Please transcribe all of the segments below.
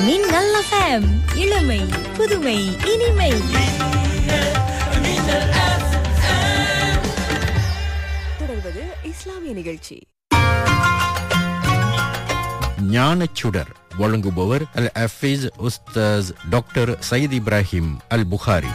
மின்னல் எஃப்எம் இளமை புதுமை இனிமை தொடர்வது இஸ்லாமிய நிகழ்ச்சி ஞானச்சுடர் வழங்குபவர் அல் அஃபீஸ் உஸ்தாஸ் டாக்டர் சயீத் இப்ராஹிம் அல் புகாரி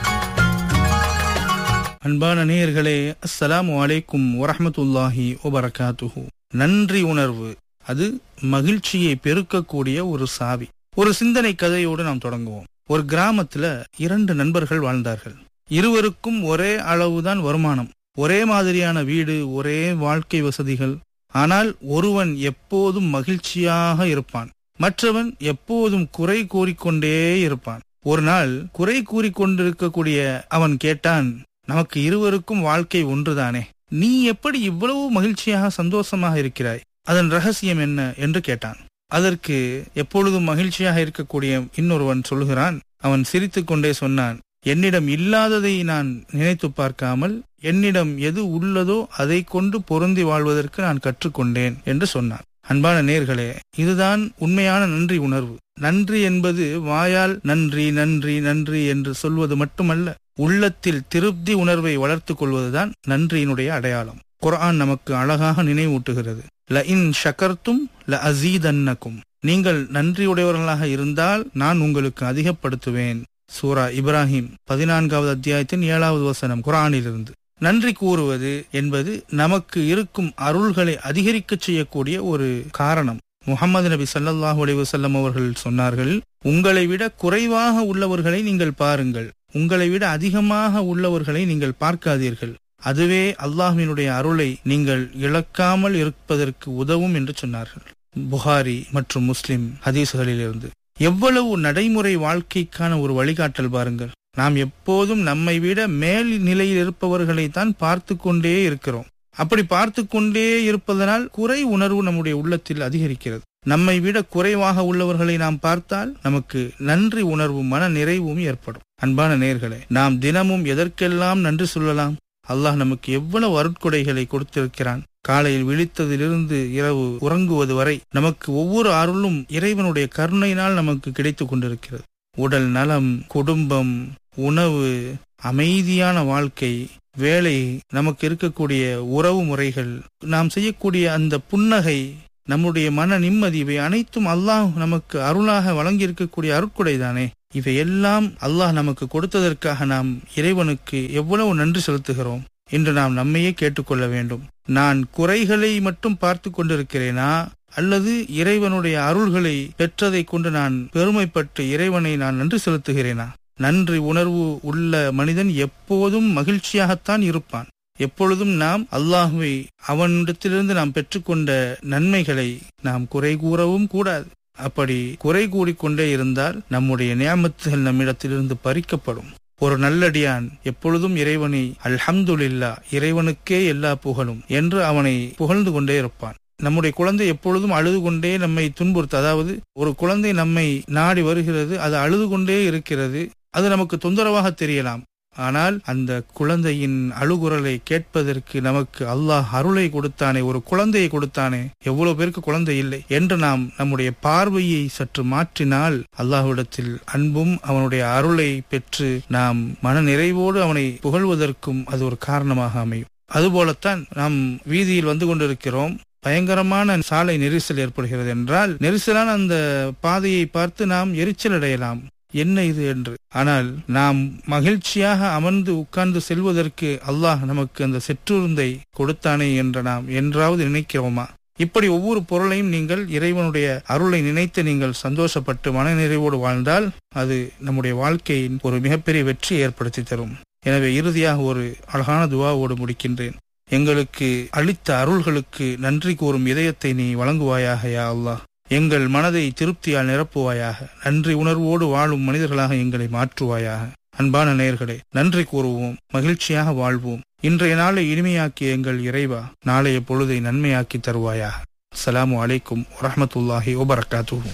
அன்பான நேயர்களே அஸ்ஸலாமு அலைக்கும் வரஹ்மத்துல்லாஹி வபரகாத்துஹு நன்றி உணர்வு அது மகிழ்ச்சியை பெருக்கக்கூடிய ஒரு சாவி ஒரு சிந்தனை கதையோடு நாம் தொடங்குவோம் ஒரு கிராமத்துல இரண்டு நண்பர்கள் வாழ்ந்தார்கள் இருவருக்கும் ஒரே அளவுதான் வருமானம் ஒரே மாதிரியான வீடு ஒரே வாழ்க்கை வசதிகள் ஆனால் ஒருவன் எப்போதும் மகிழ்ச்சியாக இருப்பான் மற்றவன் எப்போதும் குறை கூறிக்கொண்டே இருப்பான் ஒரு நாள் குறை கூறிக்கொண்டிருக்கக்கூடிய அவன் கேட்டான் நமக்கு இருவருக்கும் வாழ்க்கை ஒன்றுதானே நீ எப்படி இவ்வளவு மகிழ்ச்சியாக சந்தோஷமாக இருக்கிறாய் அதன் ரகசியம் என்ன என்று கேட்டான் அதற்கு எப்பொழுதும் மகிழ்ச்சியாக இருக்கக்கூடிய இன்னொருவன் சொல்லுகிறான் அவன் சிரித்துக்கொண்டே சொன்னான் என்னிடம் இல்லாததை நான் நினைத்து பார்க்காமல் என்னிடம் எது உள்ளதோ அதை கொண்டு பொருந்தி வாழ்வதற்கு நான் கற்றுக்கொண்டேன் என்று சொன்னான் அன்பான நேர்களே இதுதான் உண்மையான நன்றி உணர்வு நன்றி என்பது வாயால் நன்றி நன்றி நன்றி என்று சொல்வது மட்டுமல்ல உள்ளத்தில் திருப்தி உணர்வை வளர்த்துக் கொள்வதுதான் நன்றியினுடைய அடையாளம் குர்ஆன் நமக்கு அழகாக நினைவூட்டுகிறது ல இன் ஷக்கர்த்தும் ல அசீதன்னக்கும் நீங்கள் நன்றியுடையவர்களாக இருந்தால் நான் உங்களுக்கு அதிகப்படுத்துவேன் சூரா இப்ராஹிம் பதினான்காவது அத்தியாயத்தின் ஏழாவது வசனம் குரானிலிருந்து நன்றி கூறுவது என்பது நமக்கு இருக்கும் அருள்களை அதிகரிக்கச் செய்யக்கூடிய ஒரு காரணம் முகமது நபி ஸல்லல்லாஹு அலைஹி வஸல்லம் அவர்கள் சொன்னார்கள் உங்களை விட குறைவாக உள்ளவர்களை நீங்கள் பாருங்கள் உங்களை விட அதிகமாக உள்ளவர்களை நீங்கள் பார்க்காதீர்கள் அதுவே அல்லாஹ்வினுடைய அருளை நீங்கள் இழக்காமல் இருப்பதற்கு உதவும் என்று சொன்னார்கள் புகாரி மற்றும் முஸ்லிம் ஹதீஸ்களிலிருந்து எவ்வளவு நடைமுறை வாழ்க்கைக்கான ஒரு வழிகாட்டல் பாருங்கள் நாம் எப்போதும் நம்மை விட மேல் நிலையில் இருப்பவர்களை தான் பார்த்து கொண்டே இருக்கிறோம் அப்படி பார்த்து கொண்டே இருப்பதனால் குறை உணர்வு நம்முடைய உள்ளத்தில் அதிகரிக்கிறது நம்மை விட குறைவாக உள்ளவர்களை நாம் பார்த்தால் நமக்கு நன்றி உணர்வும் மன நிறைவும் ஏற்படும் அன்பான நேர்களே நாம் தினமும் எதற்கெல்லாம் நன்றி சொல்லலாம் அல்லாஹ் நமக்கு எவ்வளவு அருட்கொடைகளை கொடுத்திருக்கிறான் காலையில் விழித்ததிலிருந்து இரவு உறங்குவது வரை நமக்கு ஒவ்வொரு அருளும் இறைவனுடைய கருணையினால் நமக்கு கிடைத்துக் கொண்டிருக்கிறது உடல் நலம் குடும்பம் உணவு அமைதியான வாழ்க்கை வேலை நமக்கு இருக்கக்கூடிய உறவு முறைகள் நாம் செய்யக்கூடிய அந்த புன்னகை நம்முடைய மன நிம்மதி இவை அனைத்தும் அல்லாஹ் நமக்கு அருளாக வழங்கி இருக்கக்கூடிய அருட்கொடை தானே இவை எல்லாம் அல்லாஹ் நமக்கு கொடுத்ததற்காக நாம் இறைவனுக்கு எவ்வளவு நன்றி செலுத்துகிறோம் என்று நாம் நம்மையே கேட்டுக்கொள்ள வேண்டும் நான் குறைகளை மட்டும் பார்த்து கொண்டிருக்கிறேனா அல்லது இறைவனுடைய அருள்களை பெற்றதை கொண்டு நான் பெருமைப்பட்டு இறைவனை நான் நன்றி செலுத்துகிறேனா நன்றி உணர்வு உள்ள மனிதன் எப்போதும் மகிழ்ச்சியாகத்தான் இருப்பான் எப்பொழுதும் நாம் அல்லாஹுவை அவனிடத்திலிருந்து நாம் பெற்றுக்கொண்ட நன்மைகளை நாம் குறை கூறவும் கூடாது அப்படி குறை கூறிக்கொண்டே இருந்தால் நம்முடைய நியாமத்துகள் நம்மிடத்திலிருந்து பறிக்கப்படும் ஒரு நல்லடியான் எப்பொழுதும் இறைவனை அல்ஹம்துலில்லா இறைவனுக்கே எல்லா புகழும் என்று அவனை புகழ்ந்து கொண்டே இருப்பான் நம்முடைய குழந்தை எப்பொழுதும் அழுது கொண்டே நம்மை துன்புறுத்து அதாவது ஒரு குழந்தை நம்மை நாடி வருகிறது அது அழுது கொண்டே இருக்கிறது அது நமக்கு தொந்தரவாக தெரியலாம் ஆனால் அந்த குழந்தையின் அழுகுரலை கேட்பதற்கு நமக்கு அல்லாஹ் அருளை கொடுத்தானே ஒரு குழந்தையை கொடுத்தானே எவ்வளவு பேருக்கு குழந்தை இல்லை என்று நாம் நம்முடைய பார்வையை சற்று மாற்றினால் அல்லாஹ்விடத்தில் அன்பும் அவனுடைய அருளை பெற்று நாம் மன நிறைவோடு அவனை புகழ்வதற்கும் அது ஒரு காரணமாக அமையும் அதுபோலத்தான் நாம் வீதியில் வந்து கொண்டிருக்கிறோம் பயங்கரமான சாலை நெரிசல் ஏற்படுகிறது என்றால் நெரிசலான அந்த பாதையை பார்த்து நாம் எரிச்சல் அடையலாம் என்ன இது என்று ஆனால் நாம் மகிழ்ச்சியாக அமர்ந்து உட்கார்ந்து செல்வதற்கு அல்லாஹ் நமக்கு அந்த சிற்றுருந்தை கொடுத்தானே என்று நாம் என்றாவது நினைக்கிறோமா இப்படி ஒவ்வொரு பொருளையும் நீங்கள் இறைவனுடைய அருளை நினைத்து நீங்கள் சந்தோஷப்பட்டு மனநிறைவோடு வாழ்ந்தால் அது நம்முடைய வாழ்க்கையின் ஒரு மிகப்பெரிய வெற்றியை ஏற்படுத்தி தரும் எனவே இறுதியாக ஒரு அழகான துவாவோடு முடிக்கின்றேன் எங்களுக்கு அளித்த அருள்களுக்கு நன்றி கூறும் இதயத்தை நீ வழங்குவாயாக யா அல்லாஹ் எங்கள் மனதை திருப்தியால் நிரப்புவாயாக நன்றி உணர்வோடு வாழும் மனிதர்களாக எங்களை மாற்றுவாயாக அன்பான நேயர்களே நன்றி கூறுவோம் மகிழ்ச்சியாக வாழ்வோம் இன்றைய நாளை இனிமையாக்கிய எங்கள் இறைவா நாளைய பொழுதை நன்மையாக்கி தருவாயாக அஸ்ஸலாமு அலைக்கும் வரஹ்மத்துல்லாஹி வபரகாத்துஹு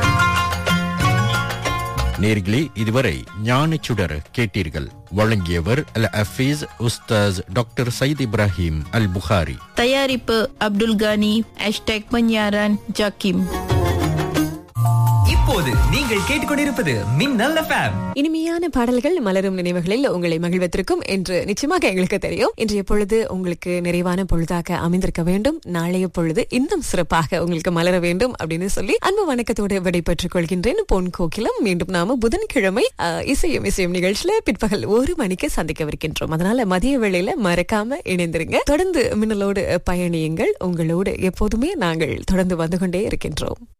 நேர்களே இதுவரை ஞானச்சுடர் கேட்டீர்கள் வழங்கியவர் அல் அஃபீஸ் உஸ்தாஸ் டாக்டர் சயீத் இப்ராஹிம் அல் புகாரி தயாரிப்பு அப்துல் கானி ஹேஷ்டேக் பன்யாரன் ஜாக்கிம் இப்போ இப்போது நீங்கள் கேட்டுக்கொண்டிருப்பது மின்னல் எஃப்எம் இனிமையான பாடல்கள் மலரும் நினைவுகளில் உங்களை மகிழ்வதற்கும் என்று நிச்சயமாக எங்களுக்கு தெரியும் இன்றைய பொழுது உங்களுக்கு நிறைவான பொழுதாக அமைந்திருக்க வேண்டும் நாளைய பொழுது இன்னும் சிறப்பாக உங்களுக்கு மலர வேண்டும் அப்படின்னு சொல்லி அன்பு வணக்கத்தோடு விடைபெற்றுக் கொள்கின்றேன் பொன் கோகிலம் மீண்டும் நாம புதன்கிழமை அஹ், இசையும் இசையும் நிகழ்ச்சியில பிற்பகல் ஒரு மணிக்கு சந்திக்கவிருக்கின்றோம் அதனால மதிய வேளையில மறக்காம இணைந்திருங்க தொடர்ந்து மின்னலோடு பயணியுங்கள் உங்களோடு எப்போதுமே நாங்கள் தொடர்ந்து வந்து கொண்டே இருக்கின்றோம்